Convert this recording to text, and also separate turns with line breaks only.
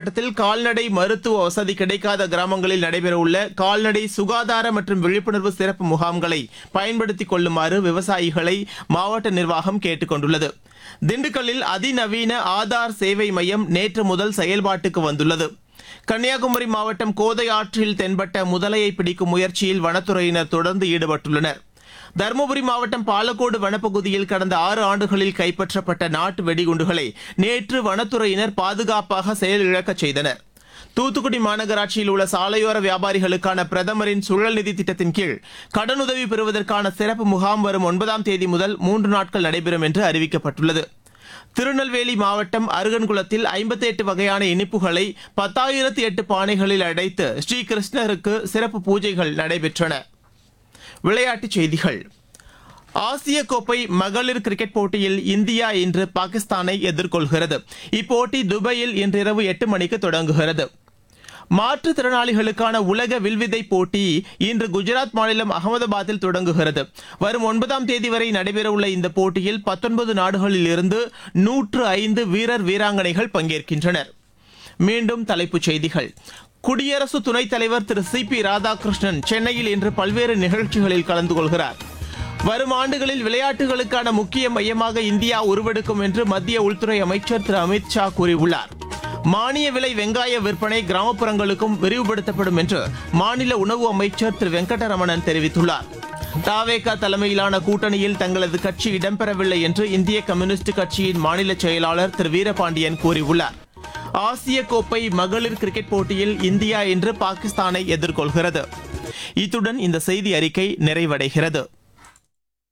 மாவட்டத்தில் கால்நடை மருத்துவ வசதி கிடைக்காத கிராமங்களில் நடைபெறவுள்ள கால்நடை சுகாதார மற்றும் விழிப்புணர்வு சிறப்பு முகாம்களை பயன்படுத்திக் கொள்ளுமாறு விவசாயிகளை மாவட்ட நிர்வாகம் கேட்டுக் கொண்டுள்ளது திண்டுக்கல்லில் அதிநவீன ஆதார் சேவை மையம் நேற்று முதல் செயல்பாட்டுக்கு வந்துள்ளது கன்னியாகுமரி மாவட்டம் கோதை ஆற்றில் தென்பட்ட முதலையை பிடிக்கும் முயற்சியில் வனத்துறையினர் தொடர்ந்து ஈடுபட்டுள்ளனர் தருமபுரி மாவட்டம் பாலக்கோடு வனப்பகுதியில் கடந்த ஆறு ஆண்டுகளில் கைப்பற்றப்பட்ட நாட்டு வெடிகுண்டுகளை நேற்று வனத்துறையினர் பாதுகாப்பாக செயலிழக்கச் செய்தனர் தூத்துக்குடி மாநகராட்சியில் உள்ள சாலையோர வியாபாரிகளுக்கான பிரதமரின் சுழல் நிதி திட்டத்தின் கீழ் கடனுதவி பெறுவதற்கான சிறப்பு முகாம் வரும் ஒன்பதாம் தேதி முதல் மூன்று நாட்கள் நடைபெறும் என்று அறிவிக்கப்பட்டுள்ளது திருநெல்வேலி மாவட்டம் அருகன்குளத்தில் ஐம்பத்தி எட்டு வகையான இனிப்புகளை பத்தாயிரத்தி எட்டு பானைகளில் அடைத்து ஸ்ரீ கிருஷ்ணருக்கு சிறப்பு பூஜைகள் நடைபெற்றன விளையாட்டுச் செய்திகள் ஆசிய கோப்பை மகளிர் கிரிக்கெட் போட்டியில் இந்தியா இன்று பாகிஸ்தானை எதிர்கொள்கிறது இப்போட்டி துபாயில் இன்றிரவு எட்டு மணிக்கு தொடங்குகிறது மாற்றுத்திறனாளிகளுக்கான உலக வில்வித்தை போட்டி இன்று குஜராத் மாநிலம் அகமதாபாத்தில் தொடங்குகிறது வரும் ஒன்பதாம் தேதி வரை நடைபெறவுள்ள இந்த போட்டியில் பத்தொன்பது நாடுகளில் இருந்து நூற்று ஐந்து வீரர் வீராங்கனைகள் பங்கேற்கின்றனர் மீண்டும் தலைப்புச் செய்திகள் குடியரசு துணைத் தலைவர் திரு சி பி ராதாகிருஷ்ணன் சென்னையில் இன்று பல்வேறு நிகழ்ச்சிகளில் கலந்து கொள்கிறார் வரும் ஆண்டுகளில் விளையாட்டுகளுக்கான முக்கிய மையமாக இந்தியா உருவெடுக்கும் என்று மத்திய உள்துறை அமைச்சர் திரு அமித் ஷா கூறியுள்ளார் மானிய விலை வெங்காய விற்பனை கிராமப்புறங்களுக்கும் விரிவுபடுத்தப்படும் என்று மாநில உணவு அமைச்சர் திரு வெங்கடரமணன் தெரிவித்துள்ளார் தாவேகா தலைமையிலான கூட்டணியில் தங்களது கட்சி இடம்பெறவில்லை என்று இந்திய கம்யூனிஸ்ட் கட்சியின் மாநில செயலாளர் திரு வீரபாண்டியன் கூறியுள்ளார் ஆசிய கோப்பை மகளிர் கிரிக்கெட் போட்டியில் இந்தியா இன்று பாகிஸ்தானை எதிர்கொள்கிறது இத்துடன் இந்த செய்தி அறிக்கை நிறைவடைகிறது